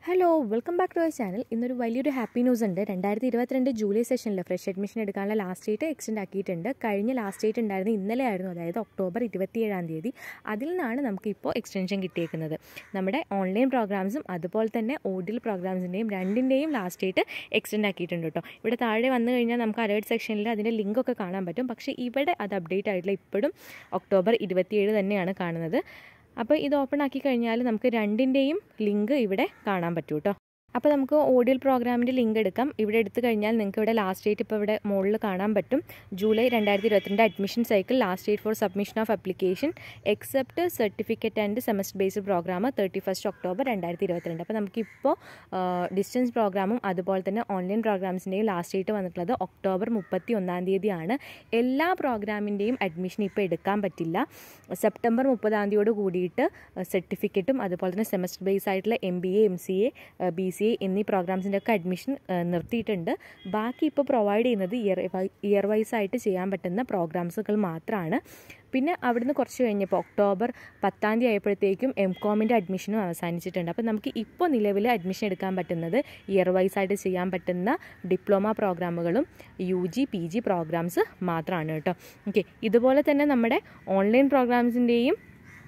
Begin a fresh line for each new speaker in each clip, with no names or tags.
hello welcome back to our channel ഇന്നൊരു വലിയൊരു happy news ഉണ്ട് രണ്ടായിരത്തി ഇരുപത്തിരണ്ട് ജൂലൈ സെഷനിൽ ഫ്രഷ് അഡ്മിഷൻ എടുക്കാനുള്ള ലാസ്റ്റ് ഡേറ്റ് എക്സ്റ്റെൻഡ് ആക്കിയിട്ടുണ്ട് കഴിഞ്ഞ ലാസ്റ്റ് ഡേറ്റ് ഉണ്ടായിരുന്നത് ഇന്നലെ ആയിരുന്നു അതായത് ഒക്ടോബർ ഇരുപത്തിയേഴാം തീയതി അതിൽ നിന്നാണ് നമുക്കിപ്പോൾ എക്സ്റ്റൻഷൻ കിട്ടിയേക്കുന്നത് നമ്മുടെ ഓൺലൈൻ പ്രോഗ്രാംസും അതുപോലെ തന്നെ ഓഡിയൽ പ്രോഗ്രാംസിൻ്റെയും രണ്ടിൻ്റെയും ലാസ്റ്റ് ഡേറ്റ് എക്സ്റ്റെൻഡ് ആക്കിയിട്ടുണ്ട് കേട്ടോ ഇവിടെ താഴെ വന്നു കഴിഞ്ഞാൽ നമുക്ക് അലേർട്ട് സെക്ഷനിൽ അതിൻ്റെ ലിങ്കൊക്കെ കാണാൻ പറ്റും പക്ഷേ ഇവിടെ അത് അപ്ഡേറ്റ് ആയിട്ടില്ല ഇപ്പോഴും ഒക്ടോബർ ഇരുപത്തിയേഴ് തന്നെയാണ് കാണുന്നത് അപ്പോൾ ഇത് ഓപ്പൺ ആക്കി കഴിഞ്ഞാൽ നമുക്ക് രണ്ടിൻ്റെയും ലിങ്ക് ഇവിടെ കാണാൻ പറ്റും കേട്ടോ അപ്പോൾ നമുക്ക് ഓഡിയൽ പ്രോഗ്രാമിൻ്റെ ലിങ്ക് എടുക്കാം ഇവിടെ എടുത്തു കഴിഞ്ഞാൽ നിങ്ങൾക്ക് ഇവിടെ ലാസ്റ്റ് ഡേറ്റ് ഇപ്പോൾ ഇവിടെ മുകളിൽ കാണാൻ പറ്റും ജൂലൈ രണ്ടായിരത്തി ഇരുപത്തിരണ്ട് admission cycle last date for submission of application except certificate and semester based program thirty first October രണ്ടായിരത്തി ഇരുപത്തിരണ്ട് അപ്പോൾ നമുക്കിപ്പോൾ ഡിസ്റ്റൻസ് പ്രോഗ്രാമും അതുപോലെ തന്നെ ഓൺലൈൻ പ്രോഗ്രാംസിൻ്റെയും ലാസ്റ്റ് ഡേറ്റ് വന്നിട്ടുള്ളത് ഒക്ടോബർ മുപ്പത്തി ഒന്നാം തീയതിയാണ് എല്ലാ പ്രോഗ്രാമിൻ്റെയും അഡ്മിഷൻ ഇപ്പോൾ എടുക്കാൻ പറ്റില്ല സെപ്റ്റംബർ മുപ്പതാം തീയതിയോട് കൂടിയിട്ട് സർട്ടിഫിക്കറ്റും അതുപോലെ തന്നെ സെമസ്റ്റർ ബേസ് ആയിട്ടുള്ള M B A M C A B C A എന്നീ പ്രോഗ്രാംസിൻ്റെ ഒക്കെ അഡ്മിഷൻ നിർത്തിയിട്ടുണ്ട് ബാക്കി ഇപ്പോൾ പ്രൊവൈഡ് ചെയ്യുന്നത് ഇയർ ഇയർ വൈസ് ആയിട്ട് ചെയ്യാൻ പറ്റുന്ന പ്രോഗ്രാംസുകൾ മാത്രമാണ് പിന്നെ അവിടുന്ന് കുറച്ച് കഴിഞ്ഞപ്പോൾ ഒക്ടോബർ പത്താം തീയതി ആയപ്പോഴത്തേക്കും എം കോമിൻ്റെ അഡ്മിഷനും അവസാനിച്ചിട്ടുണ്ട് അപ്പോൾ നമുക്ക് ഇപ്പോൾ നിലവിൽ അഡ്മിഷൻ എടുക്കാൻ പറ്റുന്നത് ഇയർ വൈസ് ആയിട്ട് ചെയ്യാൻ പറ്റുന്ന ഡിപ്ലോമ പ്രോഗ്രാമുകളും U G P G programs മാത്രമാണ് കേട്ടോ ഓക്കെ ഇതുപോലെ തന്നെ നമ്മുടെ ഓൺലൈൻ പ്രോഗ്രാംസിൻ്റെയും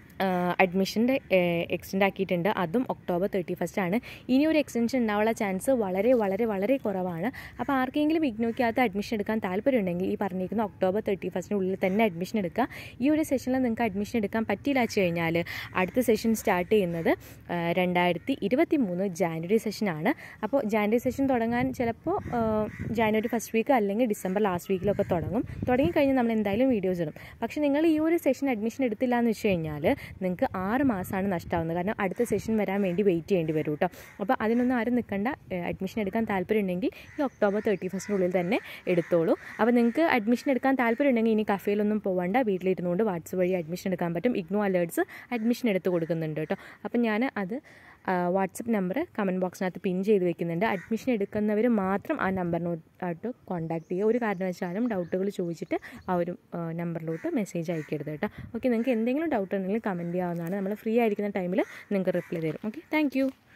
അഡ്മിഷൻ്റെ എക്സ്റ്റെൻഡ് ആക്കിയിട്ടുണ്ട് അതും ഒക്ടോബർ തേർട്ടി ഫസ്റ്റ് ആണ് ഇനി ഒരു എക്സ്റ്റൻഷൻ ഉണ്ടാവാനുള്ള ചാൻസ് വളരെ വളരെ വളരെ കുറവാണ് അപ്പോൾ ആർക്കെങ്കിലും ഇഗ്നോയ്ക്കകത്ത് അഡ്മിഷൻ എടുക്കാൻ താല്പര്യമുണ്ടെങ്കിൽ ഈ പറഞ്ഞിരിക്കുന്ന ഒക്ടോബർ തേർട്ടി ഫസ്റ്റിനുള്ളിൽ തന്നെ അഡ്മിഷൻ എടുക്കുക ഈ ഒരു സെഷനിൽ നിങ്ങൾക്ക് അഡ്മിഷൻ എടുക്കാൻ പറ്റില്ല വെച്ച് കഴിഞ്ഞാൽ അടുത്ത സെഷൻ സ്റ്റാർട്ട് ചെയ്യുന്നത് രണ്ടായിരത്തി ഇരുപത്തി മൂന്ന് ജാനുവരി സെഷനാണ് അപ്പോൾ ജാനുവരി സെഷൻ തുടങ്ങാൻ ചിലപ്പോൾ ജാനുവരി ഫസ്റ്റ് വീക്ക് അല്ലെങ്കിൽ ഡിസംബർ ലാസ്റ്റ് വീക്കിലൊക്കെ തുടങ്ങും തുടങ്ങിക്കഴിഞ്ഞാൽ നമ്മൾ എന്തായാലും വീഡിയോസ് ഇടും പക്ഷേ നിങ്ങൾ ഈ ഒരു സെഷൻ അഡ്മിഷൻ എടുത്തില്ല എന്ന് വെച്ച് കഴിഞ്ഞാൽ നിങ്ങൾക്ക് ആറ് മാസമാണ് നഷ്ടമാവുന്നത് കാരണം അടുത്ത സെഷൻ വരാൻ വേണ്ടി വെയിറ്റ് ചെയ്യേണ്ടി വരും കേട്ടോ അപ്പോൾ അതിനൊന്നും ആരും നിൽക്കേണ്ട അഡ്മിഷൻ എടുക്കാൻ താല്പര്യമുണ്ടെങ്കിൽ ഈ ഒക്ടോബർ തേർട്ടി ഫസ്റ്റിനുള്ളിൽ തന്നെ എടുത്തോളൂ അപ്പോൾ നിങ്ങൾക്ക് അഡ്മിഷൻ എടുക്കാൻ താല്പര്യമുണ്ടെങ്കിൽ ഇനി കഫേയിലൊന്നും പോകണ്ട വീട്ടിലിരുന്നുകൊണ്ട് വാട്സപ്പ് വഴി അഡ്മിഷൻ എടുക്കാൻ പറ്റും ഇഗ്നോ അലേർട്സ് അഡ്മിഷൻ എടുത്ത് കൊടുക്കുന്നുണ്ട് കേട്ടോ അപ്പോൾ ഞാൻ അത് വാട്സപ്പ് നമ്പർ കമൻറ്റ് ബോക്സിനകത്ത് പിൻ ചെയ്ത് വെക്കുന്നുണ്ട് അഡ്മിഷൻ എടുക്കുന്നവർ മാത്രം ആ നമ്പറിനോട്ട് കോൺടാക്ട് ചെയ്യുക ഒരു കാരണവശാലും ഡൗട്ടുകൾ ചോദിച്ചിട്ട് ആ ഒരു നമ്പറിലോട്ട് മെസ്സേജ് അയക്കരുത് കേട്ടോ ഓക്കെ നിങ്ങൾക്ക് എന്തെങ്കിലും ഡൗട്ട് ഉണ്ടെങ്കിൽ കമൻറ്റ് ചെയ്യാവുന്നതാണ് നമ്മൾ ഫ്രീ ആയിരിക്കുന്ന ടൈമിൽ നിങ്ങൾക്ക് റിപ്ലൈ തരും ഓക്കെ താങ്ക്